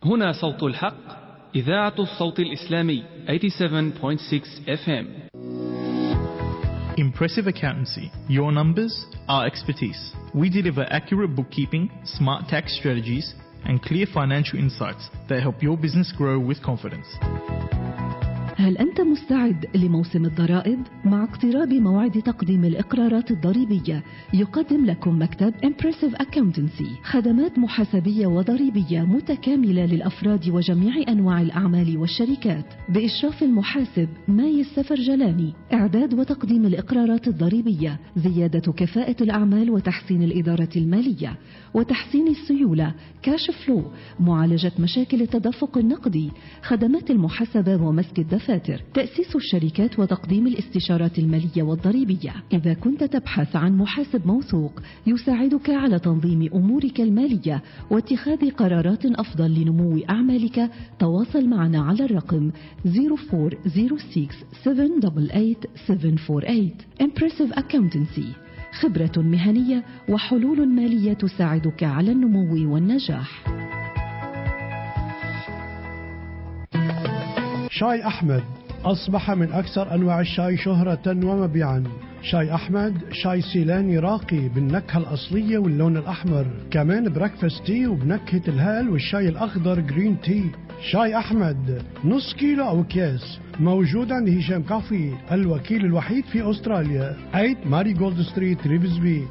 هنا صوت الحق إذاعة الصوت الإسلامي 87.6 FM Impressive Accountancy. Your numbers, our expertise. We deliver accurate bookkeeping, smart tax strategies, and clear financial insights that help your business grow with confidence. هل أنت مستعد لموسم الضرائب؟ مع اقتراب موعد تقديم الإقرارات الضريبية يقدم لكم مكتب Impressive Accountancy خدمات محاسبية وضريبية متكاملة للأفراد وجميع أنواع الأعمال والشركات بإشراف المحاسب ماي السفرجلاني إعداد وتقديم الإقرارات الضريبية زيادة كفاءة الأعمال وتحسين الإدارة المالية وتحسين السيولة كاش فلو معالجة مشاكل التدفق النقدي خدمات المحاسبة ومسك الدفاتر تأسيس الشركات وتقديم الاستشارات المالية والضريبية إذا كنت تبحث عن محاسب موثوق يساعدك على تنظيم أمورك المالية واتخاذ قرارات أفضل لنمو أعمالك تواصل معنا على الرقم 0406 788 748 Impressive Accountancy خبرة مهنية وحلول مالية تساعدك على النمو والنجاح شاي أحمد أصبح من أكثر أنواع الشاي شهرة ومبيعا شاي أحمد شاي سيلاني راقي بالنكهة الأصلية واللون الأحمر كمان بريكفاست تي وبنكهة الهال والشاي الأخضر جرين تي شاي أحمد نص كيلو أو أكياس موجود عند هشام كافي الوكيل الوحيد في أستراليا 8 ماري جولد ستريت ريفزبي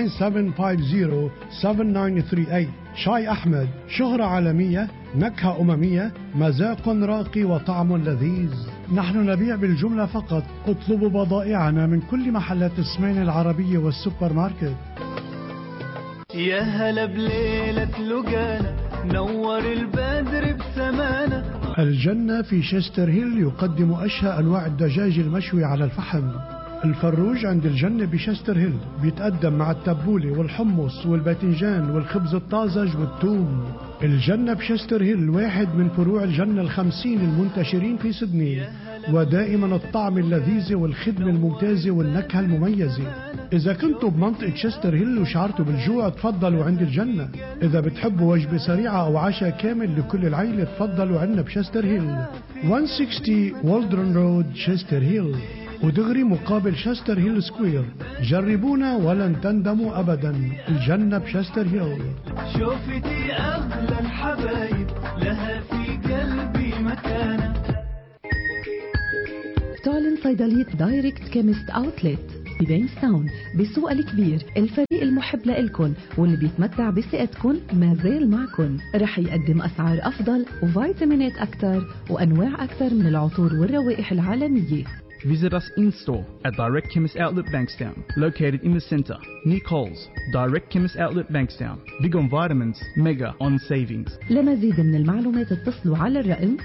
9750 شاي أحمد شهرة عالمية نكهة أممية مذاق راقي وطعم لذيذ نحن نبيع بالجملة فقط اطلبوا بضائعنا من كل محلات السمين العربية والسوبر ماركت يا هلا بليلة لقانا نور البدر بسمانا الجنة في شستر هيل يقدم أشهى أنواع الدجاج المشوي على الفحم الفروج عند الجنة بشستر هيل بيتقدم مع التبولة والحمص والباذنجان والخبز الطازج والثوم الجنة بشستر هيل واحد من فروع الجنة الخمسين المنتشرين في سدني ودائما الطعم اللذيذ والخدمة الممتازة والنكهة المميزة إذا كنتوا بمنطقة شستر هيل وشعرتوا بالجوع تفضلوا عند الجنة إذا بتحبوا وجبة سريعة أو عشاء كامل لكل العيلة تفضلوا عنا بشستر هيل 160 والدرن رود شستر هيل ودغري مقابل شستر هيل سكوير جربونا ولن تندموا أبدا الجنة بشستر هيل شوفتي أغلى الحبايب لها في قلبي مكانة تعلن صيدلية دايركت كيمست اوتلت ببينستاون بالسوق الكبير الفريق المحب لإلكن واللي بيتمتع بثقتكن ما زال معكن رح يقدم أسعار أفضل وفيتامينات أكثر وأنواع أكثر من العطور والروائح العالمية Visit us in store at Direct Chemist Outlet Bankstown, located in the centre, near Coles. Direct Chemist Outlet Bankstown. Big on vitamins, mega on savings. لمزيد من المعلومات اتصلوا على الرقم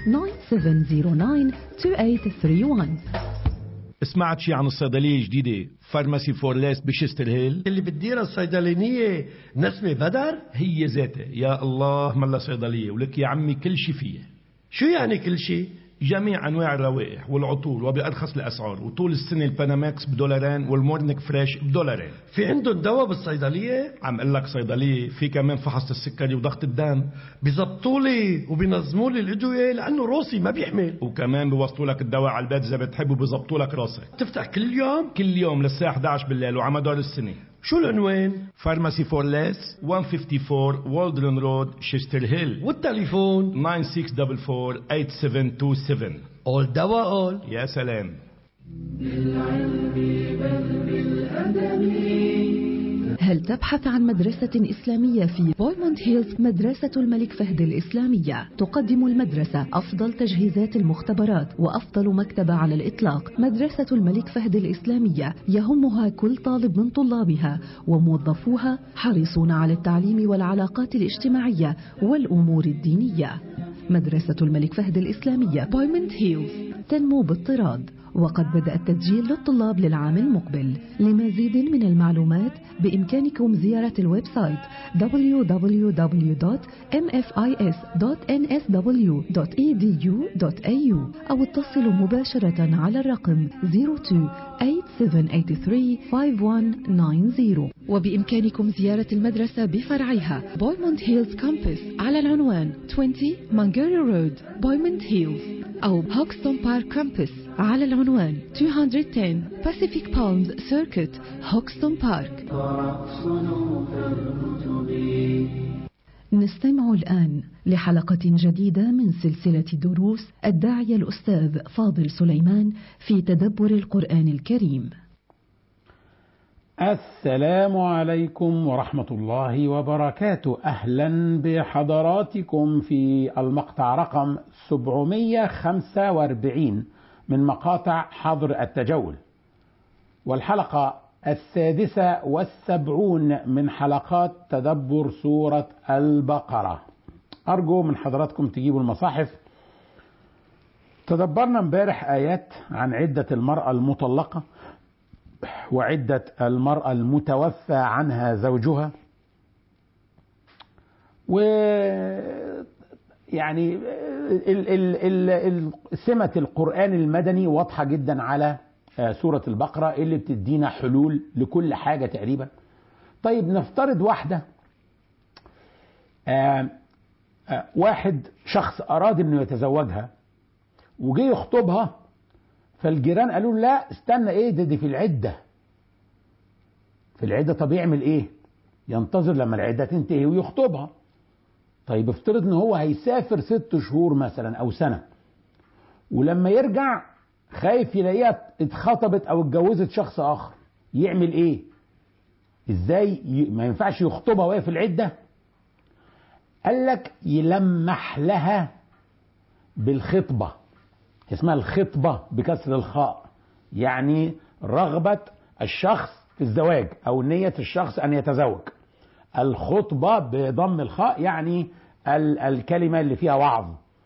97092831 سمعت شي عن الصيدلية الجديدة فارماسي فور ليس بشستر هيل اللي بتديرها الصيدلانية نسمة بدر هي ذاتها يا الله ملا صيدلية ولك يا عمي كل شي فيها شو يعني كل شيء جميع انواع الروائح والعطور وبارخص الاسعار وطول السنه الباناماكس بدولارين والمورنيك فريش بدولارين في عندهم دواء بالصيدلية عم اقول لك صيدليه في كمان فحص السكري وضغط الدم بيزبطوا لي وبينظموا لي الادوية لانه روسي ما بيحمل وكمان بيوصلوا لك الدواء على البيت اذا بتحب وبيظبطوا لك راسك تفتح كل يوم كل يوم للساعه 11 بالليل وعلى مدار السنه شو العنوان فارماسي فور ليس 154 والدرن رود شستر هيل والتليفون 9644-8727 اول دواء اول يا سلام هل تبحث عن مدرسة إسلامية في بويموند هيلز مدرسة الملك فهد الإسلامية تقدم المدرسة أفضل تجهيزات المختبرات وأفضل مكتبة على الإطلاق مدرسة الملك فهد الإسلامية يهمها كل طالب من طلابها وموظفوها حريصون على التعليم والعلاقات الاجتماعية والأمور الدينية مدرسة الملك فهد الإسلامية بويموند هيلز تنمو بالطراد وقد بدأ التسجيل للطلاب للعام المقبل لمزيد من المعلومات بإمكانكم زيارة الويب سايت www.mfis.nsw.edu.au أو اتصلوا مباشرة على الرقم 02-8783-5190 وبإمكانكم زيارة المدرسة بفرعها بويموند هيلز كامبس على العنوان 20 مانجيري رود بويموند هيلز أو هوكستون بارك كامبس على العنوان 210 Pacific Palms Circuit هوكستون بارك نستمع الآن لحلقة جديدة من سلسلة دروس الداعية الأستاذ فاضل سليمان في تدبر القرآن الكريم السلام عليكم ورحمة الله وبركاته أهلا بحضراتكم في المقطع رقم 745 من مقاطع حظر التجول والحلقة السادسة والسبعون من حلقات تدبر سورة البقرة أرجو من حضراتكم تجيبوا المصاحف تدبرنا امبارح آيات عن عدة المرأة المطلقة وعدة المرأة المتوفى عنها زوجها و يعني ال ال ال سمة القرآن المدني واضحة جدا على سورة البقرة اللي بتدينا حلول لكل حاجة تقريبا طيب نفترض واحدة آآ آآ واحد شخص أراد أنه يتزوجها وجي يخطبها فالجيران قالوا له لا استنى ايه ده دي في العدة في العدة طب يعمل ايه ينتظر لما العدة تنتهي ويخطبها طيب افترض ان هو هيسافر ست شهور مثلا او سنة ولما يرجع خايف يلاقيها اتخطبت او اتجوزت شخص اخر يعمل ايه ازاي ي... ما ينفعش يخطبها وهي في العدة قال لك يلمح لها بالخطبة اسمها الخطبة بكسر الخاء يعني رغبة الشخص في الزواج أو نية الشخص أن يتزوج الخطبة بضم الخاء يعني ال الكلمة اللي فيها وعظ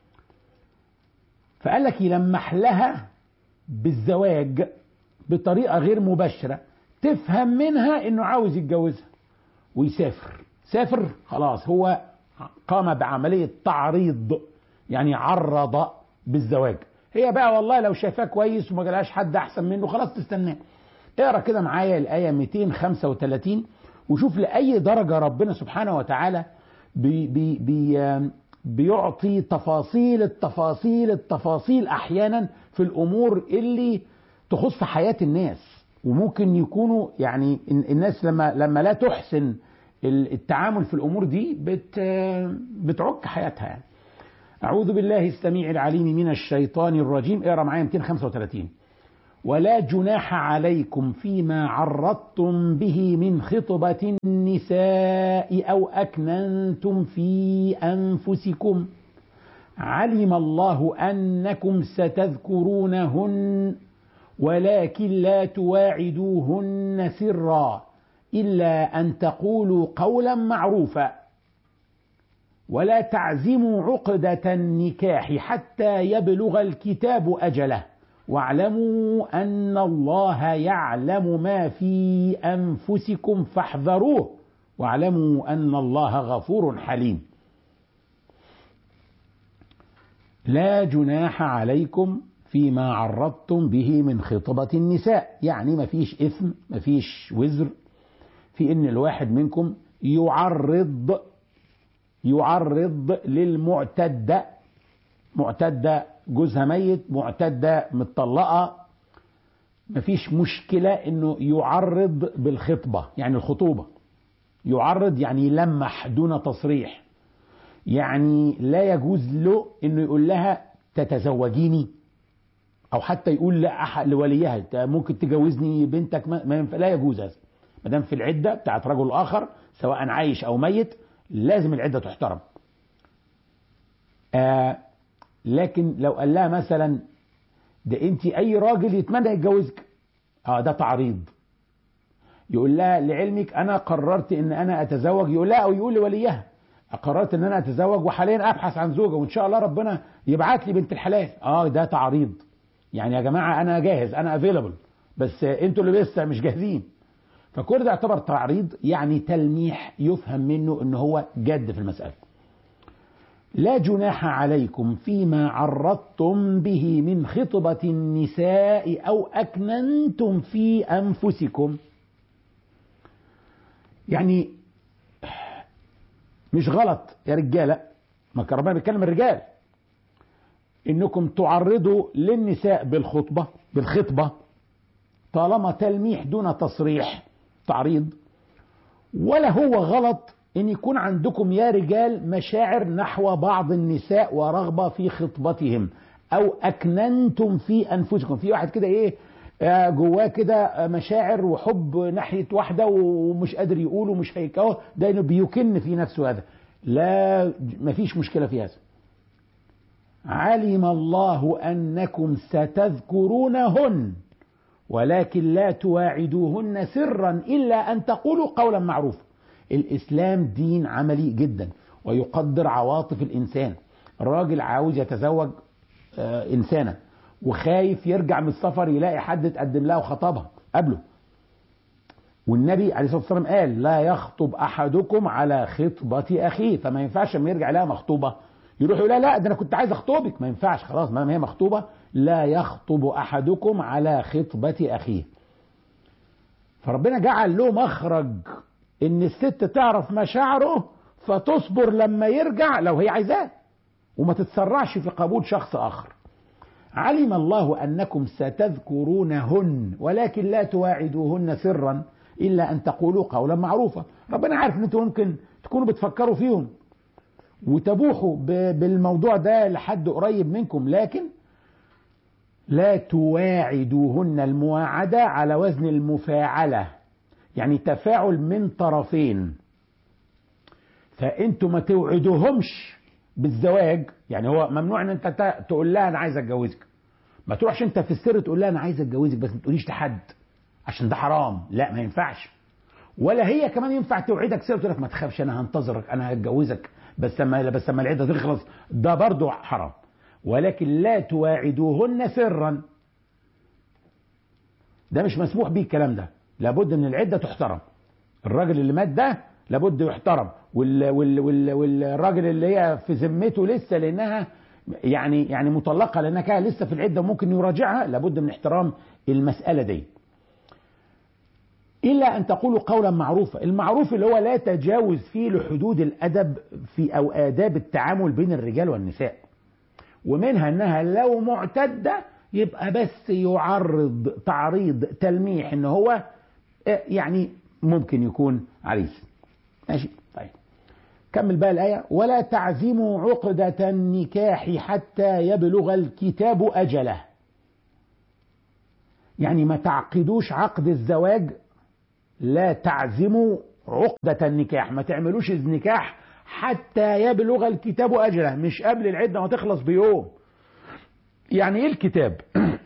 فقال لك يلمح لها بالزواج بطريقة غير مباشرة تفهم منها انه عاوز يتجوزها ويسافر سافر خلاص هو قام بعملية تعريض يعني عرض بالزواج هي بقى والله لو شايفاه كويس وما جالهاش حد احسن منه خلاص تستناه اقرا كده معايا الايه 235 وشوف لاي درجه ربنا سبحانه وتعالى بي بي بي بيعطي تفاصيل التفاصيل التفاصيل احيانا في الامور اللي تخص حياه الناس وممكن يكونوا يعني الناس لما لما لا تحسن التعامل في الامور دي بت بتعك حياتها يعني أعوذ بالله السميع العليم من الشيطان الرجيم اقرا معايا 235 ولا جناح عليكم فيما عرضتم به من خطبة النساء أو أكننتم في أنفسكم علم الله أنكم ستذكرونهن ولكن لا تواعدوهن سرا إلا أن تقولوا قولا معروفا ولا تعزموا عقدة النكاح حتى يبلغ الكتاب أجله واعلموا أن الله يعلم ما في أنفسكم فاحذروه واعلموا أن الله غفور حليم لا جناح عليكم فيما عرضتم به من خطبة النساء يعني مفيش إثم مفيش وزر في إن الواحد منكم يعرض يعرض للمعتدة معتدة جوزها ميت معتدة متطلقة مفيش مشكلة انه يعرض بالخطبة يعني الخطوبة يعرض يعني يلمح دون تصريح يعني لا يجوز له انه يقول لها تتزوجيني او حتى يقول لا لوليها ممكن تجوزني بنتك ما ينفع لا يجوز هذا ما دام في العده بتاعت رجل اخر سواء عايش او ميت لازم العده تحترم آه لكن لو قال لها مثلا ده انت اي راجل يتمنى يتجوزك اه ده تعريض يقول لها لعلمك انا قررت ان انا اتزوج يقول لها او يقول لوليها قررت ان انا اتزوج وحاليا ابحث عن زوجه وان شاء الله ربنا يبعت لي بنت الحلال اه ده تعريض يعني يا جماعه انا جاهز انا افيلبل بس انتوا اللي لسه مش جاهزين فكل ده يعتبر تعريض يعني تلميح يفهم منه ان هو جد في المساله لا جناح عليكم فيما عرضتم به من خطبة النساء أو أكننتم في أنفسكم يعني مش غلط يا رجالة ما كان ربنا بيتكلم الرجال انكم تعرضوا للنساء بالخطبة بالخطبة طالما تلميح دون تصريح تعريض ولا هو غلط ان يكون عندكم يا رجال مشاعر نحو بعض النساء ورغبة في خطبتهم او اكننتم في انفسكم في واحد كده ايه آه، جواه كده مشاعر وحب ناحية واحدة ومش قادر يقول ومش هيكوه ده إنه بيكن في نفسه هذا لا مفيش مشكلة في هذا علم الله أنكم ستذكرونهن ولكن لا تواعدوهن سرا إلا أن تقولوا قولا معروفا الإسلام دين عملي جدا ويقدر عواطف الإنسان الراجل عاوز يتزوج آه، إنسانة وخايف يرجع من السفر يلاقي حد تقدم لها وخطبها قبله والنبي عليه الصلاه والسلام قال لا يخطب احدكم على خطبه اخيه فما ينفعش لما يرجع لها مخطوبه يروح يقول لها لا ده انا كنت عايز اخطبك ما ينفعش خلاص ما هي مخطوبه لا يخطب احدكم على خطبه اخيه فربنا جعل له مخرج ان الست تعرف مشاعره فتصبر لما يرجع لو هي عايزاه وما تتسرعش في قبول شخص اخر علم الله انكم ستذكرونهن ولكن لا تواعدوهن سرا الا ان تقولوا قولا معروفا ربنا عارف ان انتم ممكن تكونوا بتفكروا فيهم وتبوحوا ب- بالموضوع ده لحد قريب منكم لكن لا تواعدوهن المواعدة على وزن المفاعلة يعني تفاعل من طرفين فانتوا ما توعدوهمش بالزواج يعني هو ممنوع ان انت ت- تقول لها انا عايز اتجوزك ما تروحش انت في السر تقول لها انا عايز اتجوزك بس ما تقوليش لحد عشان ده حرام لا ما ينفعش ولا هي كمان ينفع توعدك سر تقول لك ما تخافش انا هنتظرك انا هتجوزك بس لما بس لما العده تخلص ده برضه حرام ولكن لا تواعدوهن سرا ده مش مسموح بيه الكلام ده لابد ان العده تحترم الراجل اللي مات ده لابد يحترم وال وال وال والراجل اللي هي في ذمته لسه لانها يعني يعني مطلقه لانها كانت لسه في العده وممكن يراجعها لابد من احترام المساله دي الا ان تقولوا قولا معروفا المعروف اللي هو لا تجاوز فيه لحدود الادب في او آداب التعامل بين الرجال والنساء ومنها انها لو معتده يبقى بس يعرض تعريض تلميح ان هو آه، يعني ممكن يكون عريس ماشي طيب كمل بقى الآية ولا تعزموا عقدة النكاح حتى يبلغ الكتاب أجله يعني ما تعقدوش عقد الزواج لا تعزموا عقدة النكاح ما تعملوش النكاح حتى يبلغ الكتاب أجله مش قبل العدة ما تخلص بيوم يعني ايه الكتاب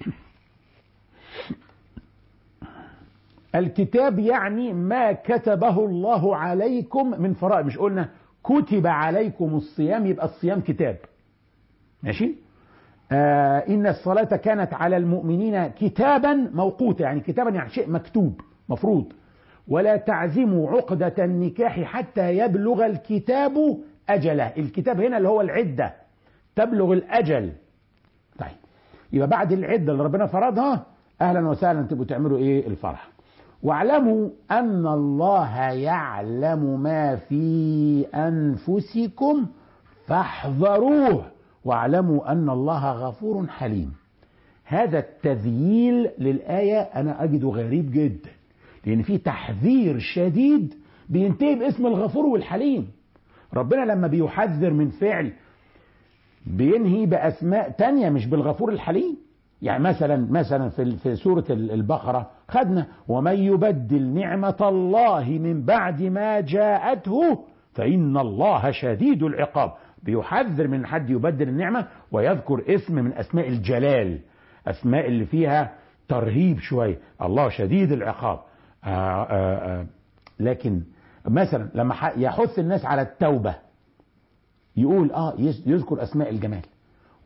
الكتاب يعني ما كتبه الله عليكم من فرائض مش قلنا كتب عليكم الصيام يبقى الصيام كتاب ماشي آه إن الصلاة كانت على المؤمنين كتابا موقوتا يعني كتابا يعني شيء مكتوب مفروض ولا تعزموا عقدة النكاح حتى يبلغ الكتاب أجله الكتاب هنا اللي هو العدة تبلغ الأجل طيب يبقى بعد العدة اللي ربنا فرضها أهلا وسهلا تبقوا تعملوا إيه الفرح واعلموا أن الله يعلم ما في أنفسكم فاحذروه واعلموا أن الله غفور حليم هذا التذييل للآية أنا أجده غريب جدا لأن في تحذير شديد بينتهي باسم الغفور والحليم ربنا لما بيحذر من فعل بينهي بأسماء تانية مش بالغفور الحليم يعني مثلا مثلا في في سورة البقرة خدنا ومن يبدل نعمة الله من بعد ما جاءته فإن الله شديد العقاب بيحذر من حد يبدل النعمة ويذكر اسم من أسماء الجلال أسماء اللي فيها ترهيب شوية الله شديد العقاب آآ آآ لكن مثلا لما يحث الناس على التوبة يقول اه يذكر أسماء الجمال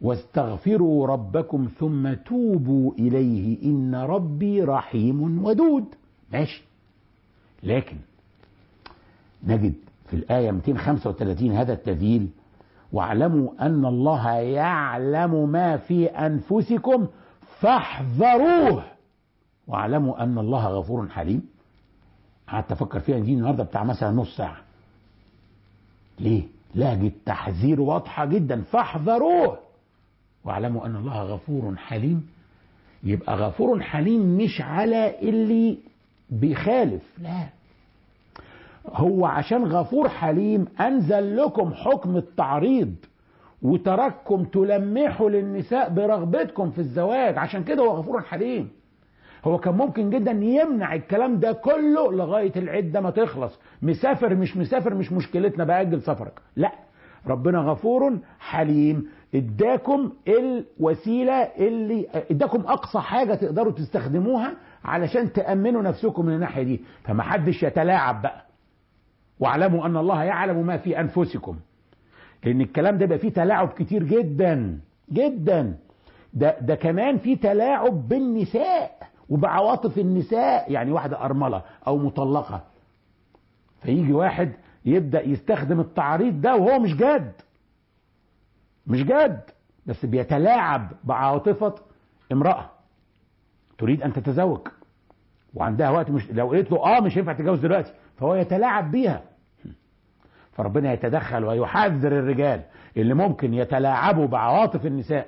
واستغفروا ربكم ثم توبوا إليه إن ربي رحيم ودود ماشي لكن نجد في الآية 235 هذا التذييل واعلموا أن الله يعلم ما في أنفسكم فاحذروه واعلموا أن الله غفور حليم قعدت أفكر فيها دي النهاردة بتاع مثلا نص ساعة ليه؟ لهجة تحذير واضحة جدا فاحذروه واعلموا أن الله غفور حليم يبقى غفور حليم مش على اللي بيخالف لا هو عشان غفور حليم أنزل لكم حكم التعريض وترككم تلمحوا للنساء برغبتكم في الزواج عشان كده هو غفور حليم هو كان ممكن جدا يمنع الكلام ده كله لغاية العدة ما تخلص مسافر مش مسافر مش مشكلتنا بأجل سفرك لا ربنا غفور حليم اداكم الوسيلة اللي اداكم اقصى حاجة تقدروا تستخدموها علشان تأمنوا نفسكم من الناحية دي فما حدش يتلاعب بقى واعلموا ان الله يعلم ما في انفسكم لان الكلام ده بقى فيه تلاعب كتير جدا جدا ده ده كمان في تلاعب بالنساء وبعواطف النساء يعني واحدة أرملة أو مطلقة فيجي واحد يبدأ يستخدم التعريض ده وهو مش جاد مش جاد بس بيتلاعب بعاطفة امرأة تريد أن تتزوج وعندها وقت مش لو قلت له اه مش هينفع تتجوز دلوقتي فهو يتلاعب بيها فربنا يتدخل ويحذر الرجال اللي ممكن يتلاعبوا بعواطف النساء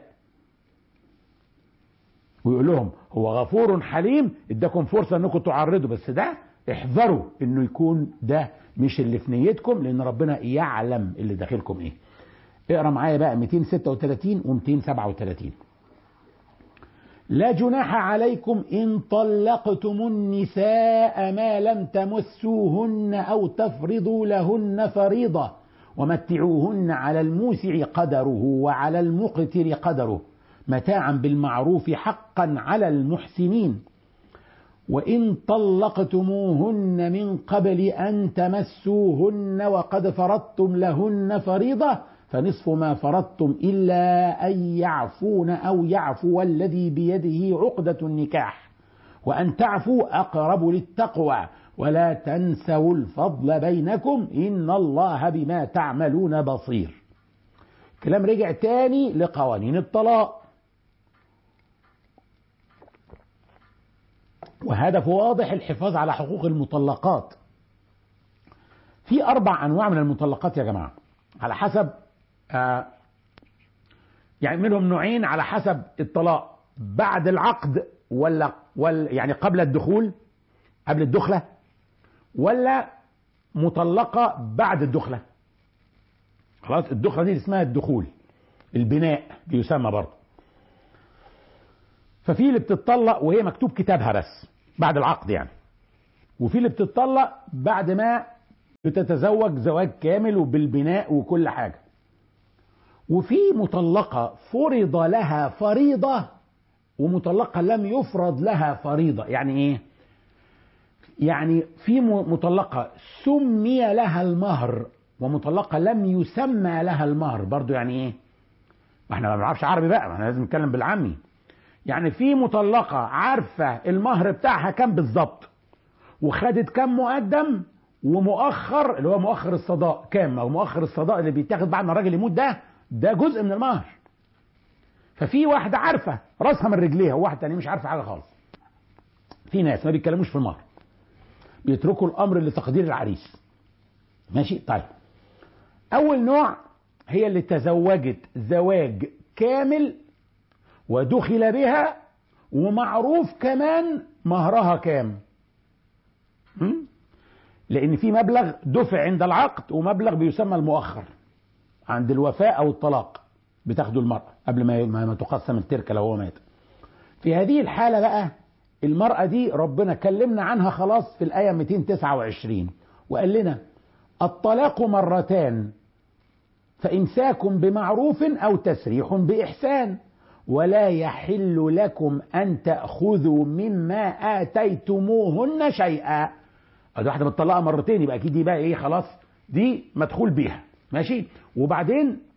ويقول لهم هو غفور حليم اداكم فرصة انكم تعرضوا بس ده احذروا انه يكون ده مش اللي في نيتكم لان ربنا يعلم اللي داخلكم ايه اقرا معايا بقى 236 و 237 لا جناح عليكم إن طلقتم النساء ما لم تمسوهن أو تفرضوا لهن فريضة ومتعوهن على الموسع قدره وعلى المقتر قدره متاعا بالمعروف حقا على المحسنين وإن طلقتموهن من قبل أن تمسوهن وقد فرضتم لهن فريضة فنصف ما فرضتم إلا أن يعفون أو يعفو الذي بيده عقدة النكاح وأن تعفوا أقرب للتقوى ولا تنسوا الفضل بينكم إن الله بما تعملون بصير كلام رجع تاني لقوانين الطلاق وهدف واضح الحفاظ على حقوق المطلقات في أربع أنواع من المطلقات يا جماعة على حسب آه يعني منهم نوعين على حسب الطلاق بعد العقد ولا ولا يعني قبل الدخول قبل الدخلة ولا مطلقة بعد الدخلة خلاص الدخلة دي اسمها الدخول البناء بيسمى برضه ففي اللي بتطلق وهي مكتوب كتابها بس بعد العقد يعني وفي اللي بتطلق بعد ما بتتزوج زواج كامل وبالبناء وكل حاجة وفي مطلقة فرض لها فريضة ومطلقة لم يفرض لها فريضة يعني ايه يعني في مطلقة سمي لها المهر ومطلقة لم يسمى لها المهر برضو يعني ايه ما احنا ما بنعرفش عربي بقى ما احنا لازم نتكلم بالعامي يعني في مطلقة عارفة المهر بتاعها كام بالظبط وخدت كام مقدم ومؤخر اللي هو مؤخر الصداق كام او مؤخر الصداق اللي بيتاخد بعد ما الراجل يموت ده ده جزء من المهر ففي واحدة عارفة راسها من رجليها وواحدة تانية مش عارفة حاجة خالص في ناس ما بيتكلموش في المهر بيتركوا الامر لتقدير العريس ماشي طيب اول نوع هي اللي تزوجت زواج كامل ودخل بها ومعروف كمان مهرها كام م? لان في مبلغ دفع عند العقد ومبلغ بيسمى المؤخر عند الوفاء او الطلاق بتاخده المرأة قبل ما ما تقسم التركة لو هو مات في هذه الحالة بقى المرأة دي ربنا كلمنا عنها خلاص في الآية 229 وقال لنا الطلاق مرتان فإمساك بمعروف أو تسريح بإحسان ولا يحل لكم أن تأخذوا مما آتيتموهن شيئا ادي واحدة متطلقة مرتين يبقى أكيد دي بقى إيه خلاص دي مدخول بيها ماشي وبعدين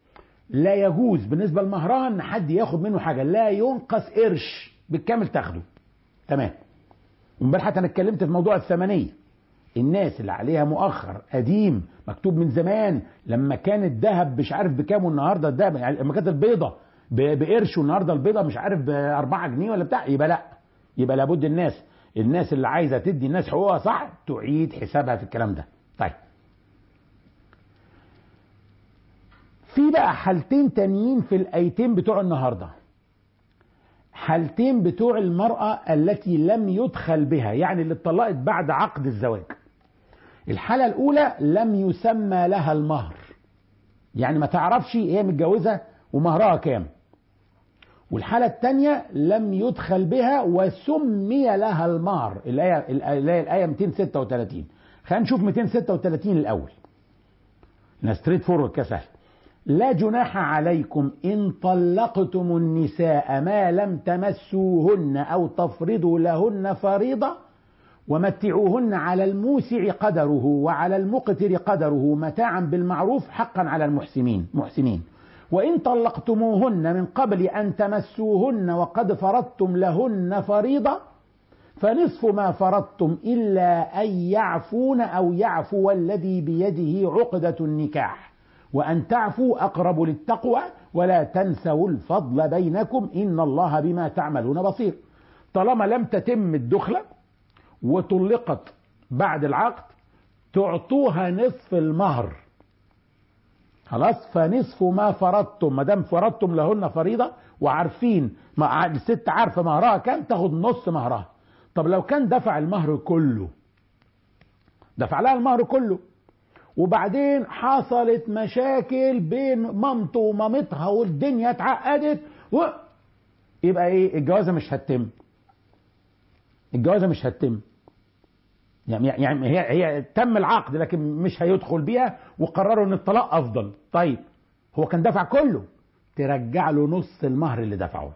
لا يجوز بالنسبه لمهرها ان حد ياخد منه حاجه لا ينقص قرش بالكامل تاخده تمام امبارح حتى انا اتكلمت في موضوع الثمنيه الناس اللي عليها مؤخر قديم مكتوب من زمان لما كان الذهب مش عارف بكام والنهارده الذهب يعني لما كانت البيضه ب- بقرش والنهارده البيضه مش عارف ب 4 جنيه ولا بتاع يبقى لا يبقى لابد الناس الناس اللي عايزه تدي الناس حقوقها صح تعيد حسابها في الكلام ده طيب في بقى حالتين تانيين في الايتين بتوع النهارده حالتين بتوع المرأة التي لم يدخل بها يعني اللي اتطلقت بعد عقد الزواج الحالة الأولى لم يسمى لها المهر يعني ما تعرفش هي متجوزة ومهرها كام والحالة الثانية لم يدخل بها وسمي لها المهر الآية الآية, الآية 236 خلينا نشوف 236 الأول ستريت فورورد كسهل لا جناح عليكم إن طلقتم النساء ما لم تمسوهن أو تفرضوا لهن فريضة ومتعوهن على الموسع قدره وعلى المقتر قدره متاعا بالمعروف حقا على المحسنين محسنين وإن طلقتموهن من قبل أن تمسوهن وقد فرضتم لهن فريضة فنصف ما فرضتم إلا أن يعفون أو يعفو الذي بيده عقدة النكاح وأن تعفوا أقرب للتقوى ولا تنسوا الفضل بينكم إن الله بما تعملون بصير طالما لم تتم الدخلة وطلقت بعد العقد تعطوها نصف المهر خلاص فنصف ما فرضتم ما دام فرضتم لهن فريضه وعارفين ما الست عارفه مهرها كام تاخد نص مهرها طب لو كان دفع المهر كله دفع لها المهر كله وبعدين حصلت مشاكل بين مامته ومامتها والدنيا اتعقدت و... يبقى ايه الجوازه مش هتتم الجوازه مش هتتم يعني يعني هي هي تم العقد لكن مش هيدخل بيها وقرروا ان الطلاق افضل طيب هو كان دفع كله ترجع له نص المهر اللي دفعه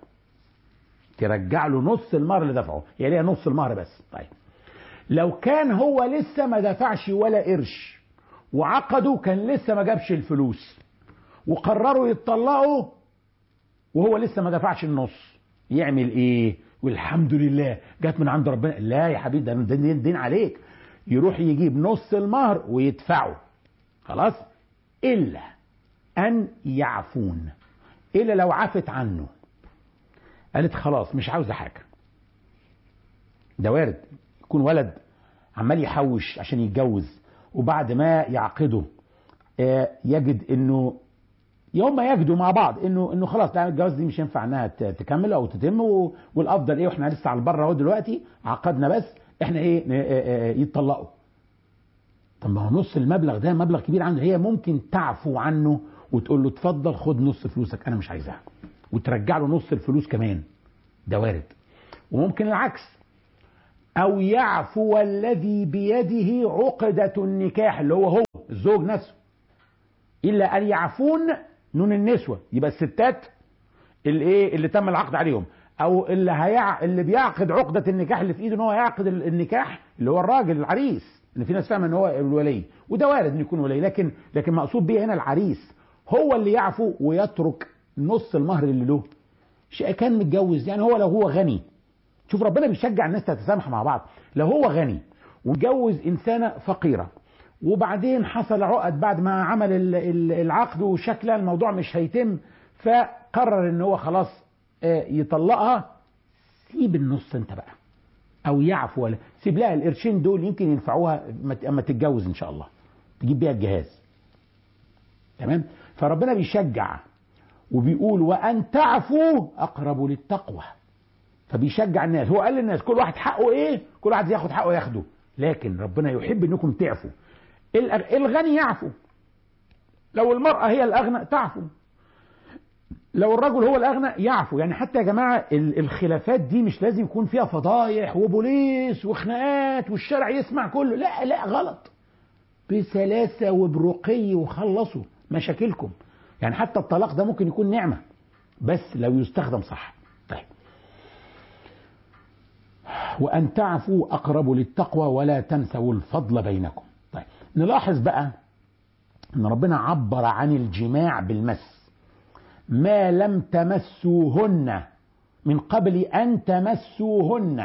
ترجع له نص المهر اللي دفعه هي ليها نص المهر بس طيب لو كان هو لسه ما دفعش ولا قرش وعقدوا كان لسه ما جابش الفلوس وقرروا يتطلقوا وهو لسه ما دفعش النص يعمل ايه والحمد لله جت من عند ربنا لا يا حبيبي ده دين, دين عليك يروح يجيب نص المهر ويدفعه خلاص الا ان يعفون الا لو عفت عنه قالت خلاص مش عاوزه حاجه ده وارد يكون ولد عمال يحوش عشان يتجوز وبعد ما يعقده يجد انه يوم ما يجدوا مع بعض انه انه خلاص لا الجواز دي مش ينفع انها تكمل او تتم والافضل ايه واحنا لسه على البر اهو دلوقتي عقدنا بس احنا ايه يتطلقوا طب ما هو نص المبلغ ده مبلغ كبير عنده هي ممكن تعفو عنه وتقول له اتفضل خد نص فلوسك انا مش عايزها وترجع له نص الفلوس كمان ده وارد وممكن العكس او يعفو الذي بيده عقدة النكاح اللي هو هو الزوج نفسه الا ان يعفون نون النسوة يبقى الستات اللي ايه اللي تم العقد عليهم او اللي هيع اللي بيعقد عقدة النكاح اللي في ايده ان هو يعقد النكاح اللي هو الراجل العريس ان في ناس فاهمه ان هو الولي وده وارد ان يكون ولي لكن لكن مقصود بيه هنا العريس هو اللي يعفو ويترك نص المهر اللي له كان متجوز يعني هو لو هو غني شوف ربنا بيشجع الناس تتسامح مع بعض لو هو غني ومتجوز انسانه فقيره وبعدين حصل عقد بعد ما عمل العقد وشكلا الموضوع مش هيتم فقرر ان هو خلاص يطلقها سيب النص انت بقى او يعفو ولا سيب لها القرشين دول يمكن ينفعوها اما تتجوز ان شاء الله تجيب بيها الجهاز تمام فربنا بيشجع وبيقول وان تعفوا اقرب للتقوى فبيشجع الناس هو قال للناس كل واحد حقه ايه كل واحد ياخد حقه ياخده لكن ربنا يحب انكم تعفوا الغني يعفو لو المرأة هي الأغنى تعفو لو الرجل هو الأغنى يعفو يعني حتى يا جماعة الخلافات دي مش لازم يكون فيها فضايح وبوليس وخناقات والشارع يسمع كله لا لا غلط بسلاسة وبرقي وخلصوا مشاكلكم يعني حتى الطلاق ده ممكن يكون نعمة بس لو يستخدم صح طيب وأن تعفوا أقرب للتقوى ولا تنسوا الفضل بينكم طيب نلاحظ بقى ان ربنا عبر عن الجماع بالمس ما لم تمسوهن من قبل أن تمسوهن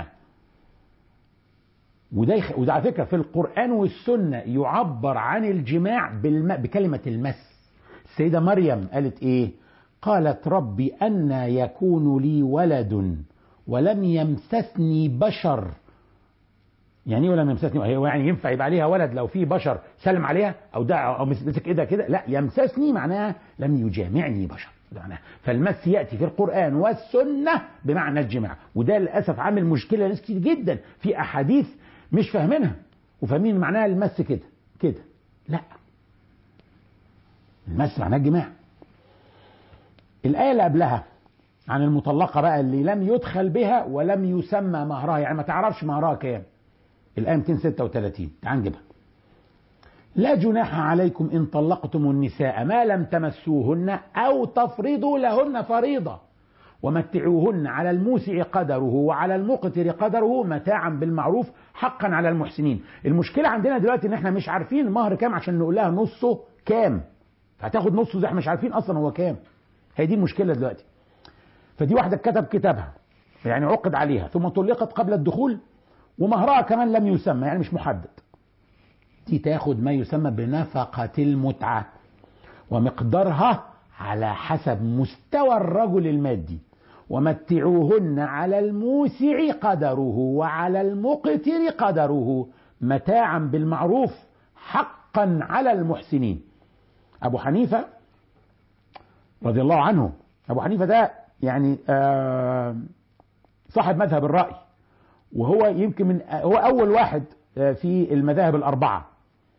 وده, يخ... وده على فكرة في القرآن والسنة يعبر عن الجماع بالم... بكلمة المس السيدة مريم قالت إيه قالت ربي أن يكون لي ولد ولم يمسسني بشر يعني ايه ولم يمسسني هو يعني ينفع يبقى عليها ولد لو في بشر سلم عليها او ده او مسك ايدها كده لا يمسسني معناها لم يجامعني بشر ده معناها فالمس ياتي في القران والسنه بمعنى الجماع وده للاسف عامل مشكله لناس كتير جدا في احاديث مش فاهمينها وفاهمين معناها المس كده كده لا المس معناه الجماع الايه اللي قبلها عن المطلقه بقى اللي لم يدخل بها ولم يسمى مهرها يعني ما تعرفش مهرها كام الآية 236 تعال نجيبها لا جناح عليكم إن طلقتم النساء ما لم تمسوهن أو تفرضوا لهن فريضة ومتعوهن على الموسع قدره وعلى المقتر قدره متاعا بالمعروف حقا على المحسنين المشكلة عندنا دلوقتي ان احنا مش عارفين المهر كام عشان نقول لها نصه كام هتاخد نصه زي احنا مش عارفين اصلا هو كام هي دي المشكلة دلوقتي فدي واحدة كتب كتابها يعني عقد عليها ثم طلقت قبل الدخول ومهرها كمان لم يسمى يعني مش محدد دي تاخد ما يسمى بنفقة المتعة ومقدارها على حسب مستوى الرجل المادي ومتعوهن على الموسع قدره وعلى المقتر قدره متاعا بالمعروف حقا على المحسنين أبو حنيفة رضي الله عنه أبو حنيفة ده يعني آه صاحب مذهب الرأي وهو يمكن من هو اول واحد في المذاهب الاربعه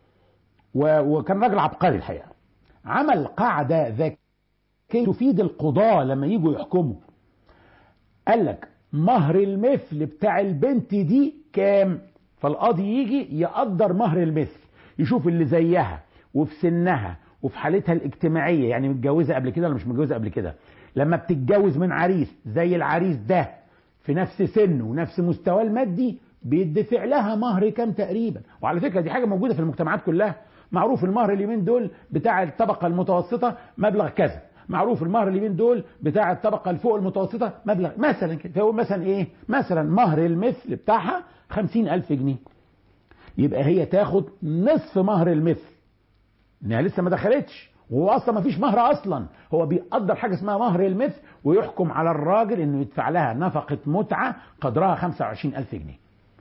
وكان راجل عبقري الحقيقه عمل قاعده ذكيه تفيد القضاه لما يجوا يحكموا قال لك مهر المثل بتاع البنت دي كام فالقاضي يجي يقدر مهر المثل يشوف اللي زيها وفي سنها وفي حالتها الاجتماعيه يعني متجوزه قبل كده ولا مش متجوزه قبل كده لما بتتجوز من عريس زي العريس ده في نفس سنه ونفس مستواه المادي بيدفع لها مهر كام تقريبا وعلى فكره دي حاجه موجوده في المجتمعات كلها معروف المهر اليومين دول بتاع الطبقه المتوسطه مبلغ كذا معروف المهر اليومين دول بتاع الطبقه الفوق المتوسطه مبلغ مثلا كده فهو مثلا ايه مثلا مهر المثل بتاعها خمسين ألف جنيه يبقى هي تاخد نصف مهر المثل انها لسه ما دخلتش وهو اصلا ما فيش مهر اصلا هو بيقدر حاجه اسمها مهر المثل ويحكم على الراجل انه يدفع لها نفقه متعه قدرها 25000 جنيه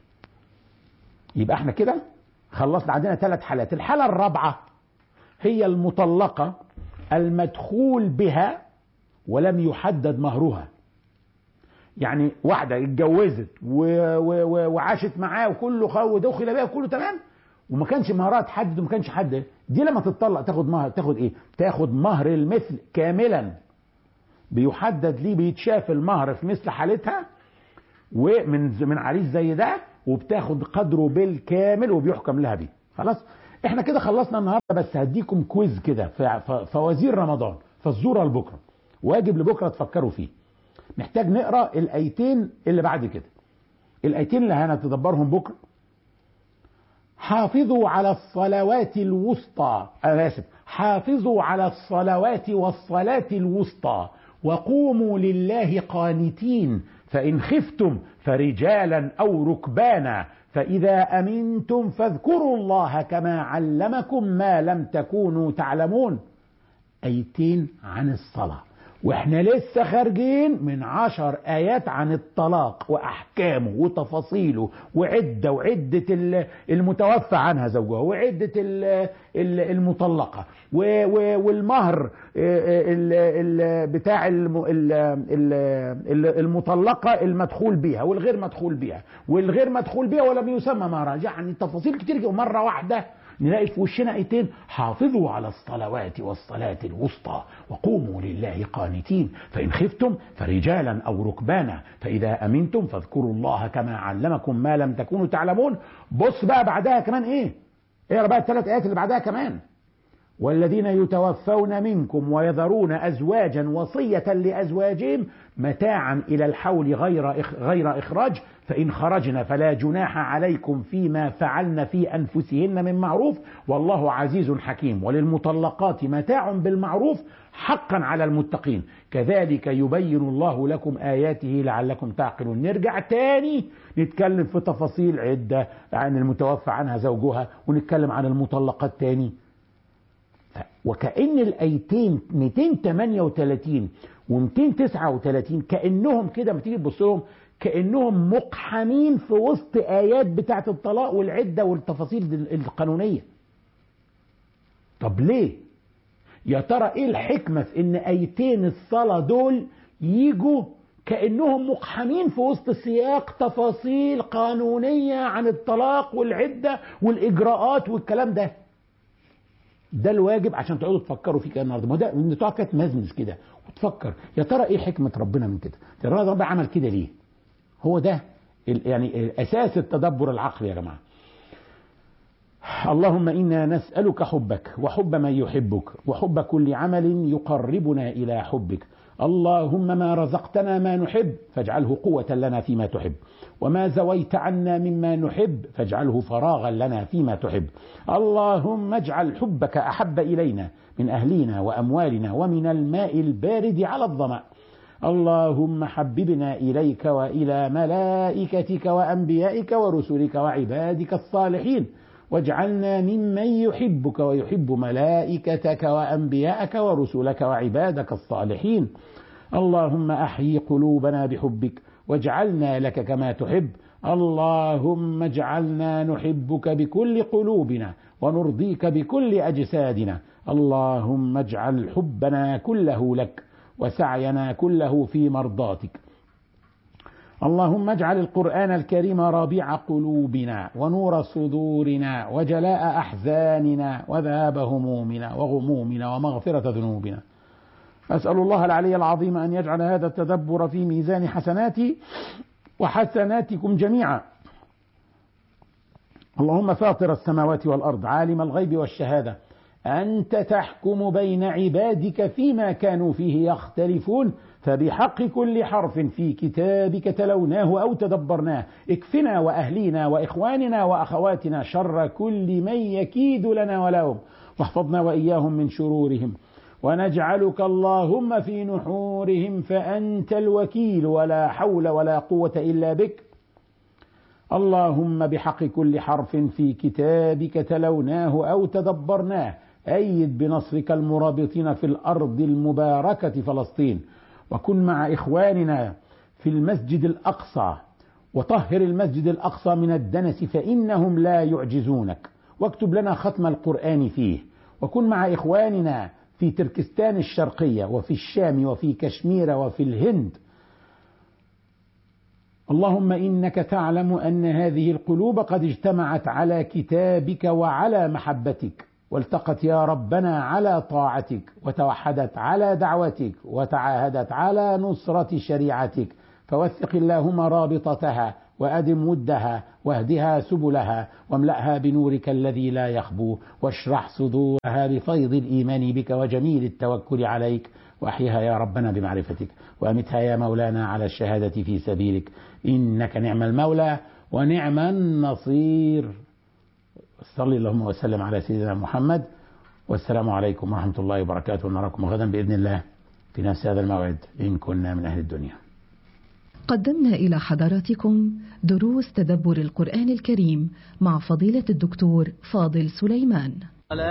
يبقى احنا كده خلصنا عندنا ثلاث حالات الحاله الرابعه هي المطلقه المدخول بها ولم يحدد مهرها يعني واحده اتجوزت و... و... و... وعاشت معاه وكله خو ودخل بها وكله تمام وما كانش مهرها تحدد وما كانش حد دي لما تتطلق تاخد مهر تاخد ايه تاخد مهر المثل كاملا بيحدد ليه بيتشاف المهر في مثل حالتها ومن من عريس زي ده وبتاخد قدره بالكامل وبيحكم لها بيه خلاص احنا كده خلصنا النهارده بس هديكم كويز كده فوازير رمضان فالزوره لبكره واجب لبكره تفكروا فيه محتاج نقرا الايتين اللي بعد كده الايتين اللي هنتدبرهم بكره حافظوا على الصلوات الوسطى أنا آسف حافظوا على الصلوات والصلاة الوسطى وقوموا لله قانتين فإن خفتم فرجالا أو ركبانا فإذا أمنتم فاذكروا الله كما علمكم ما لم تكونوا تعلمون أيتين عن الصلاة واحنا لسه خارجين من عشر آيات عن الطلاق وأحكامه وتفاصيله وعدة وعدة المتوفى عنها زوجها وعدة المطلقة والمهر بتاع المطلقة المدخول بها والغير مدخول بها والغير مدخول بها ولم يسمى مهرها يعني تفاصيل كتير مرة واحدة نلاقي في وشنا ايتين حافظوا على الصلوات والصلاة الوسطى وقوموا لله قانتين فإن خفتم فرجالا أو ركبانا فإذا أمنتم فاذكروا الله كما علمكم ما لم تكونوا تعلمون بص بقى بعدها كمان ايه اقرا بقى الثلاث آيات اللي بعدها كمان والذين يتوفون منكم ويذرون أزواجا وصية لأزواجهم متاعا إلى الحول غير غير إخراج فإن خرجنا فلا جناح عليكم فيما فعلن في أنفسهن من معروف والله عزيز حكيم وللمطلقات متاع بالمعروف حقا على المتقين كذلك يبين الله لكم آياته لعلكم تعقلون نرجع تاني نتكلم في تفاصيل عدة عن المتوفى عنها زوجها ونتكلم عن المطلقات تاني وكأن الآيتين 238 و239 كأنهم كده ما تيجي تبص لهم كأنهم مقحمين في وسط آيات بتاعة الطلاق والعدة والتفاصيل القانونية طب ليه يا ترى ايه الحكمة في ان ايتين الصلاة دول يجوا كأنهم مقحمين في وسط سياق تفاصيل قانونية عن الطلاق والعدة والإجراءات والكلام ده ده الواجب عشان تقعدوا تفكروا فيه كده النهارده ما ده ان تقعد كده تمزمز كده وتفكر يا ترى ايه حكمه ربنا من كده؟ يا ترى ربنا عمل كده ليه؟ هو ده يعني اساس التدبر العقلي يا جماعه. اللهم انا نسالك حبك وحب من يحبك وحب كل عمل يقربنا الى حبك. اللهم ما رزقتنا ما نحب فاجعله قوة لنا فيما تحب وما زويت عنا مما نحب فاجعله فراغا لنا فيما تحب اللهم اجعل حبك أحب إلينا من أهلنا وأموالنا ومن الماء البارد على الظمأ اللهم حببنا إليك وإلى ملائكتك وأنبيائك ورسلك وعبادك الصالحين واجعلنا ممن يحبك ويحب ملائكتك وأنبياءك ورسلك وعبادك الصالحين اللهم أحيي قلوبنا بحبك واجعلنا لك كما تحب اللهم اجعلنا نحبك بكل قلوبنا ونرضيك بكل أجسادنا اللهم اجعل حبنا كله لك وسعينا كله في مرضاتك اللهم اجعل القرآن الكريم ربيع قلوبنا ونور صدورنا وجلاء أحزاننا وذهاب همومنا وغمومنا ومغفرة ذنوبنا أسأل الله العلي العظيم أن يجعل هذا التدبر في ميزان حسناتي وحسناتكم جميعا اللهم فاطر السماوات والأرض عالم الغيب والشهادة أنت تحكم بين عبادك فيما كانوا فيه يختلفون فبحق كل حرف في كتابك تلوناه أو تدبرناه اكفنا وأهلينا وإخواننا وأخواتنا شر كل من يكيد لنا ولهم واحفظنا وإياهم من شرورهم ونجعلك اللهم في نحورهم فأنت الوكيل ولا حول ولا قوة إلا بك اللهم بحق كل حرف في كتابك تلوناه أو تدبرناه أيد بنصرك المرابطين في الأرض المباركة فلسطين وكن مع إخواننا في المسجد الأقصى وطهر المسجد الأقصى من الدنس فإنهم لا يعجزونك واكتب لنا ختم القرآن فيه وكن مع إخواننا في تركستان الشرقية وفي الشام وفي كشمير وفي الهند اللهم إنك تعلم أن هذه القلوب قد اجتمعت على كتابك وعلى محبتك والتقت يا ربنا على طاعتك وتوحدت على دعوتك وتعاهدت على نصرة شريعتك فوثق اللهم رابطتها وأدم ودها واهدها سبلها واملأها بنورك الذي لا يخبو واشرح صدورها بفيض الإيمان بك وجميل التوكل عليك واحيها يا ربنا بمعرفتك وامتها يا مولانا على الشهادة في سبيلك إنك نعم المولى ونعم النصير صل اللهم وسلم على سيدنا محمد والسلام عليكم ورحمة الله وبركاته ونراكم غدا بإذن الله في نفس هذا الموعد إن كنا من أهل الدنيا قدمنا إلى حضراتكم دروس تدبر القرآن الكريم مع فضيلة الدكتور فاضل سليمان